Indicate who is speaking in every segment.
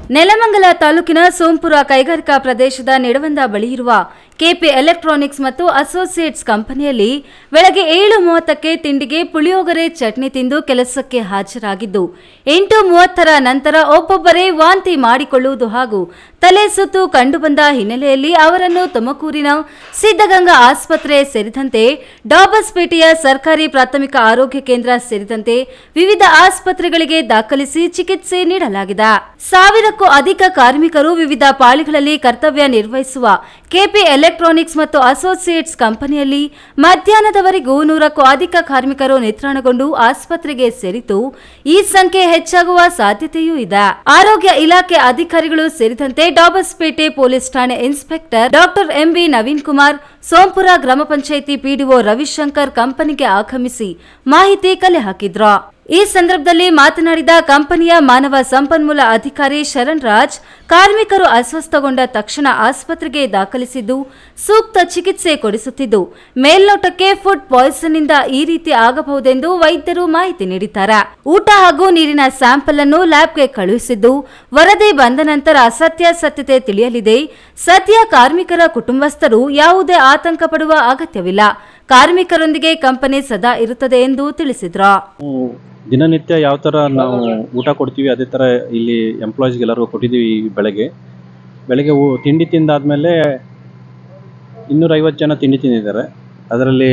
Speaker 1: ನೆಲಮಂಗಲ ತಾಲೂಕಿನ ಸೋಂಪುರ ಕೈಗಾರಿಕಾ ಪ್ರದೇಶದ ನಿಡವಂದ ಬಳಿ ಇರುವ ಕೆಪಿ ಎಲೆಕ್ಟ್ರಾನಿಕ್ಸ್ ಮತ್ತು ಅಸೋಸಿಯೇಟ್ಸ್ ಕಂಪನಿಯಲ್ಲಿ ಬೆಳಗ್ಗೆ ಏಳು ಮೂವತ್ತಕ್ಕೆ ತಿಂಡಿಗೆ ಪುಳಿಯೋಗರೆ ಚಟ್ನಿ ತಿಂದು ಕೆಲಸಕ್ಕೆ ಹಾಜರಾಗಿದ್ದು ಎಂಟು ಮೂವತ್ತರ ನಂತರ ಒಬ್ಬೊಬ್ಬರೇ ವಾಂತಿ ಮಾಡಿಕೊಳ್ಳುವುದು ಹಾಗೂ ತಲೆ ಸುತ್ತು ಕಂಡುಬಂದ ಹಿನ್ನೆಲೆಯಲ್ಲಿ ಅವರನ್ನು ತುಮಕೂರಿನ ಸಿದ್ಧಗಂಗಾ ಆಸ್ಪತ್ರೆ ಸೇರಿದಂತೆ ಡಾಬಸ್ಪೇಟೆಯ ಸರ್ಕಾರಿ ಪ್ರಾಥಮಿಕ ಆರೋಗ್ಯ ಕೇಂದ್ರ ಸೇರಿದಂತೆ ವಿವಿಧ ಆಸ್ಪತ್ರೆಗಳಿಗೆ ದಾಖಲಿಸಿ ಚಿಕಿತ್ಸೆ ನೀಡಲಾಗಿದೆ ಸಾವಿರಕ್ಕೂ ಅಧಿಕ ಕಾರ್ಮಿಕರು ವಿವಿಧ ಪಾಳಿಗಳಲ್ಲಿ ಕರ್ತವ್ಯ ನಿರ್ವಹಿಸುವ ಕೆಪಿ ಎಲೆಕ್ಟ್ರಾನಿಕ್ಸ್ ಮತ್ತು ಅಸೋಸಿಯೇಟ್ಸ್ ಕಂಪನಿಯಲ್ಲಿ ಮಧ್ಯಾಹ್ನದವರೆಗೂ ನೂರಕ್ಕೂ ಅಧಿಕ ಕಾರ್ಮಿಕರು ನಿತ್ರಾಣಗೊಂಡು ಆಸ್ಪತ್ರೆಗೆ ಸೇರಿದ್ದು ಈ ಸಂಖ್ಯೆ ಹೆಚ್ಚಾಗುವ ಸಾಧ್ಯತೆಯೂ ಇದೆ ಆರೋಗ್ಯ ಇಲಾಖೆ ಅಧಿಕಾರಿಗಳು ಸೇರಿದಂತೆ ಡಾಬಸ್ಪೇಟೆ ಪೊಲೀಸ್ ಠಾಣೆ inspector doctor MB Naveen Kumar Sompura ಗ್ರಾಮ ಪಂಚಾಯಿತಿ ಪಿಡಿಒ ರವಿಶಂಕರ್ ಕಂಪನಿಗೆ ಆಗಮಿಸಿ ಮಾಹಿತಿ ಕಲೆ ಹಾಕಿದ್ರು ಈ ಸಂದರ್ಭದಲ್ಲಿ ಮಾತನಾಡಿದ ಕಂಪನಿಯ ಮಾನವ ಸಂಪನ್ಮೂಲ ಅಧಿಕಾರಿ ಶರಣ್ ರಾಜ್ ಕಾರ್ಮಿಕರು ಅಸ್ವಸ್ಥಗೊಂಡ ತಕ್ಷಣ ಆಸ್ಪತ್ರೆಗೆ ದಾಖಲಿಸಿದ್ದು ಸೂಕ್ತ ಚಿಕಿತ್ಸೆ ಕೊಡಿಸುತ್ತಿದ್ದು ಮೇಲ್ನೋಟಕ್ಕೆ ಫುಡ್ ಪಾಯ್ಸನ್ ಇಂದ ಈ ರೀತಿ ಆಗಬಹುದೆಂದು ವೈದ್ಯರು ಮಾಹಿತಿ ನೀಡಿದ್ದಾರೆ ಊಟ ಹಾಗೂ ನೀರಿನ ಸ್ಯಾಂಪಲ್ ಅನ್ನು ಲ್ಯಾಬ್ಗೆ ಕಳುಹಿಸಿದ್ದು ವರದಿ ಬಂದ ನಂತರ ಸತ್ಯಾಸತ್ಯತೆ ತಿಳಿಯಲಿದೆ ಸದ್ಯ ಕಾರ್ಮಿಕರ ಕುಟುಂಬಸ್ಥರು ಯಾವುದೇ ಆತಂಕ ಪಡುವ ಅಗತ್ಯವಿಲ್ಲ ಕಾರ್ಮಿಕರೊಂದಿಗೆ ಕಂಪನಿ ಸದಾ ಇರುತ್ತದೆ ಎಂದು ತಿಳಿಸಿದ್ರು
Speaker 2: ನಾವು ದಿನನಿತ್ಯ ಯಾವ ಥರ ನಾವು ಊಟ ಕೊಡ್ತೀವಿ ಅದೇ ಥರ ಇಲ್ಲಿ ಎಂಪ್ಲಾಯೀಸ್ಗೆ ಎಲ್ಲರಿಗೂ ಕೊಟ್ಟಿದ್ದೀವಿ ಈ ಬೆಳಗ್ಗೆ ಬೆಳಗ್ಗೆ ಊ ತಿಂಡಿ ತಿಂದಾದಮೇಲೆ ಇನ್ನೂರೈವತ್ತು ಜನ ತಿಂಡಿ ತಿಂದಿದ್ದಾರೆ ಅದರಲ್ಲಿ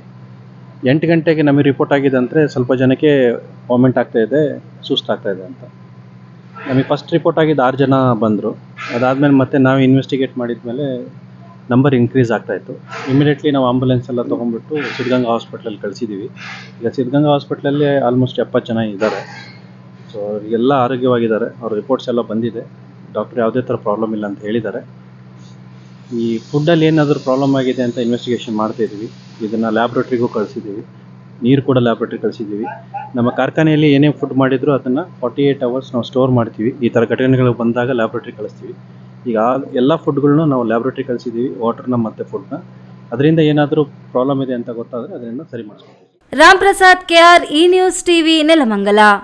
Speaker 2: ಎಂಟು ಗಂಟೆಗೆ ನಮಗೆ ರಿಪೋರ್ಟ್ ಆಗಿದೆ ಅಂದರೆ ಸ್ವಲ್ಪ ಜನಕ್ಕೆ ವಾಮಿಂಟ್ ಆಗ್ತಾ ಇದೆ ಸುಸ್ತಾಗ್ತಾ ಇದೆ ಅಂತ ನಮಗೆ ಫಸ್ಟ್ ರಿಪೋರ್ಟ್ ಆಗಿದ್ದು ಆರು ಜನ ಬಂದರು ಅದಾದಮೇಲೆ ಮತ್ತೆ ನಾವು ಇನ್ವೆಸ್ಟಿಗೇಟ್ ಮಾಡಿದ್ಮೇಲೆ ನಂಬರ್ ಇನ್ಕ್ರೀಸ್ ಆಗ್ತಾ ಇತ್ತು ಇಮಿಡಿಯೇಟ್ಲಿ ನಾವು ಆಂಬುಲೆನ್ಸ್ ಎಲ್ಲ ತೊಗೊಂಡ್ಬಿಟ್ಟು ಸಿದ್ಧಗಂಗಾ ಹಾಸ್ಪಿಟ್ಲಲ್ಲಿ ಕಳಿಸಿದ್ದೀವಿ ಈಗ ಸಿದ್ಧಗಂಗಾ ಹಾಸ್ಪಿಟ್ಲಲ್ಲಿ ಆಲ್ಮೋಸ್ಟ್ ಎಪ್ಪತ್ತು ಜನ ಇದ್ದಾರೆ ಸೊ ಅವರಿಗೆಲ್ಲ ಆರೋಗ್ಯವಾಗಿದ್ದಾರೆ ಅವ್ರ ರಿಪೋರ್ಟ್ಸ್ ಎಲ್ಲ ಬಂದಿದೆ ಡಾಕ್ಟ್ರ್ ಯಾವುದೇ ಥರ ಪ್ರಾಬ್ಲಮ್ ಇಲ್ಲ ಅಂತ ಹೇಳಿದ್ದಾರೆ ಈ ಫುಡ್ಡಲ್ಲಿ ಏನಾದರೂ ಪ್ರಾಬ್ಲಮ್ ಆಗಿದೆ ಅಂತ ಇನ್ವೆಸ್ಟಿಗೇಷನ್ ಮಾಡ್ತಾ ಇದ್ದೀವಿ ಇದನ್ನು ಲ್ಯಾಬ್ರೇಟ್ರಿಗೂ ಕಳಿಸಿದ್ದೀವಿ ನೀರು ಕೂಡ ಲ್ಯಾಬ್ರೇಟ್ರಿ ಕಳಿಸಿದ್ದೀವಿ ನಮ್ಮ ಕಾರ್ಖಾನೆಯಲ್ಲಿ ಏನೇ ಫುಡ್ ಮಾಡಿದ್ರು ಅದನ್ನು ಫಾರ್ಟಿ ಏಯ್ಟ್ ಅವರ್ಸ್ ನಾವು ಸ್ಟೋರ್ ಮಾಡ್ತೀವಿ ಈ ಥರ ಘಟನೆಗಳು ಬಂದಾಗ ಲ್ಯಾಬ್ರೇಟ್ರಿ ಕಳಿಸ್ತೀವಿ ಈಗ ಆ ಎಲ್ಲ ಫುಡ್ಗಳನ್ನೂ ನಾವು ಲ್ಯಾಬ್ರೇಟ್ರಿ ಕಳಿಸಿದ್ದೀವಿ ವಾಟರ್ನ ಮತ್ತು ಫುಡ್ನ ಅದರಿಂದ ಏನಾದರೂ ಪ್ರಾಬ್ಲಮ್ ಇದೆ ಅಂತ ಗೊತ್ತಾದರೆ ಅದರಿಂದ ಸರಿ ಮಾಡಿಸ್ಕೊತೀವಿ
Speaker 1: Ram Prasad KR E news TV Nelamangala